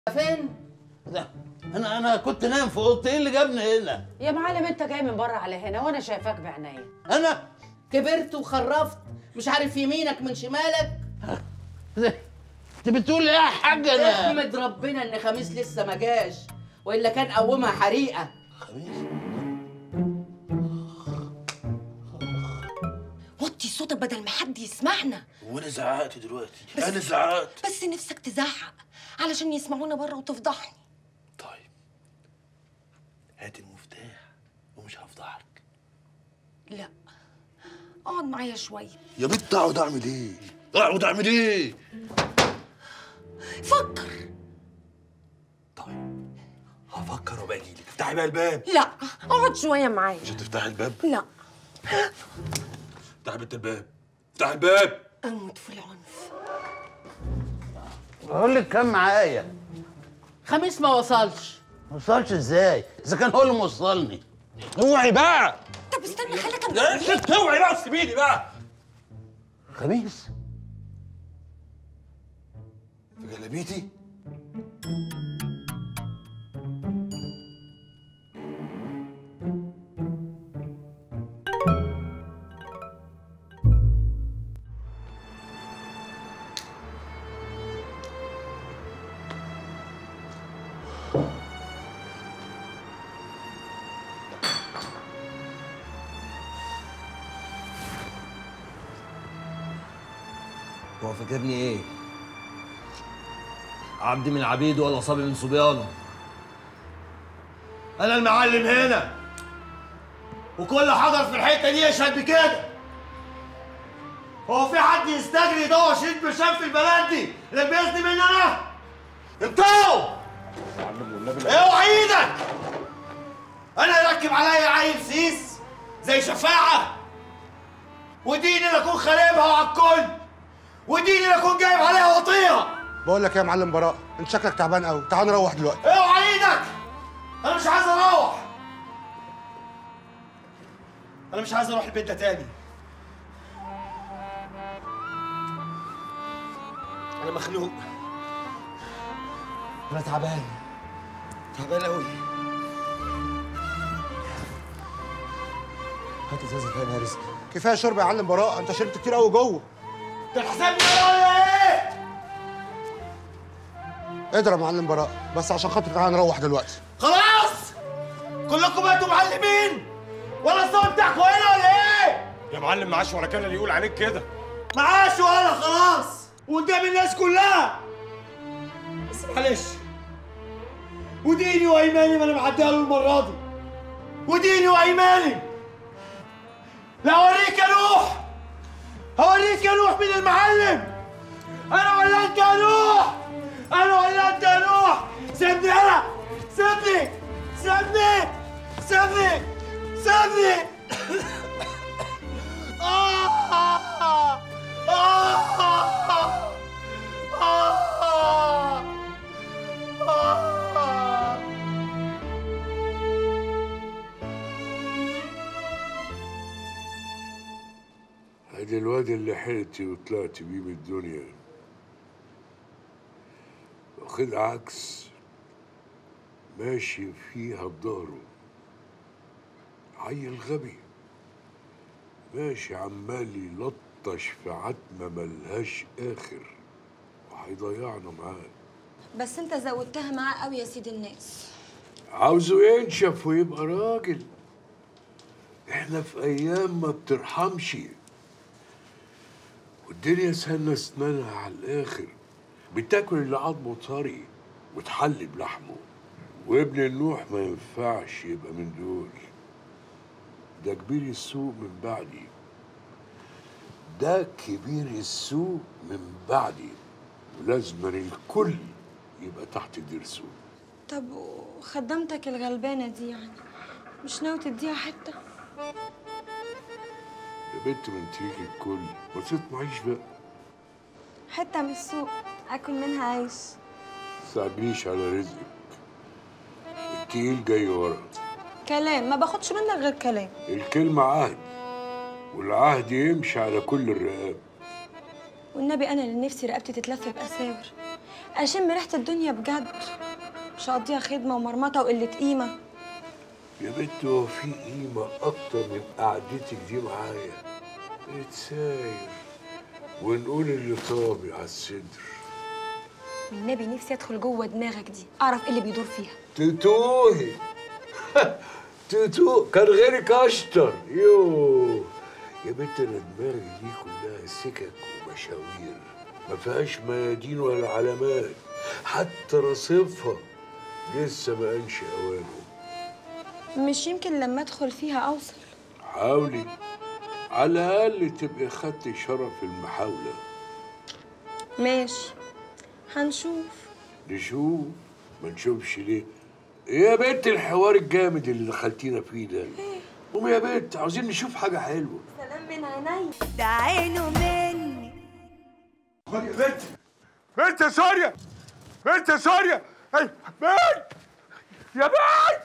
فين؟ ده انا انا كنت نايم في اوضتي ايه اللي جابني هنا يا معلم انت جاي من بره على هنا وانا شايفاك بعينيا انا كبرت وخرفت مش عارف يمينك من شمالك ده- انت بتقول ايه يا حاج انا احمد ربنا ان خميس لسه ما جاش والا كان قومها حريقه خميس وطي صوتك بدل ما حد يسمعنا وانا زعقت دلوقتي انا زعقت بس نفسك تزعق علشان يسمعونا بره وتفضحني طيب هات المفتاح ومش هفضحك لا اقعد معايا شويه يا بنت اقعد اعمل ايه اقعد اعمل ايه فكر طيب هفكر وابقى اجيلك افتحي بقى الباب لا اقعد شويه معايا مش هتفتحي الباب لا افتحي بنت الباب افتحي الباب اموت في العنف بقول لك كان معايا خميس ما وصلش ما وصلش ازاي اذا كان هو اللي موصلني اوعي بقى طب استنى خليك أنا- لا انت اوعي بقى سيبيني بقى خميس في جلابيتي هو فاكرني ايه؟ عبد من عبيده ولا صبي من صبيانه انا المعلم هنا وكل حجر في الحته دي يشهد بكده هو في حد يستجري يدور شريط برشام في البلد دي اللي بيزني مني انا انتوا اوعى ايدك انا يركب عليا عيل سيس زي شفاعه وديني اللي اكون خاربها وعلى الكل وديني اللي اكون جايب عليها وطيها بقول لك إيه يا معلم براء انت شكلك تعبان قوي تعال نروح دلوقتي اوعى ايدك انا مش عايز اروح انا مش عايز اروح البيت ده تاني انا مخنوق انا تعبان تعبان قوي هات ازازه تاني يا رزق كفايه شرب يا معلم براء انت شربت كتير قوي جوه انت حسابني ولا ايه اضرب يا معلم براء بس عشان خاطر تعال نروح دلوقتي خلاص كلكم بقيتوا معلمين ولا الصوت بتاعكم هنا ولا ايه يا معلم معاش ولا كان اللي يقول عليك كده معاش ولا خلاص وقدام الناس كلها بس معلش وديني وايماني ما انا معديها له المره دي وديني وايماني لا اوريك يا نوح هوريك يا نوح من المعلم انا ولا انت يا نوح انا ولا انت يا نوح سيبني انا سيبني سيبني سيبني سيبني آه آه آه آه آه ادي الواد اللي حلتي وطلعت بيه من الدنيا واخد عكس ماشي فيها بظهره عيل غبي ماشي عمال يلطش في عتمة ملهاش آخر وهيضيعنا معاه بس انت زودتها معاه قوي يا سيد الناس عاوزه ينشف ويبقى راجل احنا في ايام ما بترحمش والدنيا سنة اسنانها على الاخر بتاكل اللي عظمه طري وتحلي بلحمه وابن النوح ما ينفعش يبقى من دول ده كبير السوق من بعدي ده كبير السوق من بعدي ولازم الكل يبقى تحت درسه طب وخدمتك الغلبانه دي يعني مش ناوي تديها حته يا بنت ما انت ليك الكل ما تطمعيش بقى حته من السوق اكل منها عيش تستعجليش على رزقك التقيل جاي ورا كلام ما باخدش منك غير كلام الكلمة عهد والعهد يمشي على كل الرقاب والنبي انا اللي نفسي رقبتي تتلف باساور اشم ريحه الدنيا بجد مش هقضيها خدمه ومرمطه وقله قيمه يا بنت هو في قيمة أكتر من قعدتك دي معايا نتساير ونقول اللي طابع على الصدر والنبي نفسي ادخل جوه دماغك دي اعرف ايه اللي بيدور فيها تتوهي تتوه كان غيرك أشطر يوه يا بنت أنا دماغي دي كلها سكك ومشاوير ما فيهاش ميادين ولا علامات حتى رصيفها لسه ما قالش أوانه مش يمكن لما ادخل فيها اوصل حاولي على الأقل تبقي خدتي شرف المحاولة ماشي هنشوف نشوف ما نشوفش ليه إيه يا بنت الحوار الجامد اللي دخلتينا فيه ده قومي يا بنت عاوزين نشوف حاجة حلوة سلام من عيني ده عينه مني خد يا بنت بنت يا سوريا بنت يا سوريا اي بنت يا بنت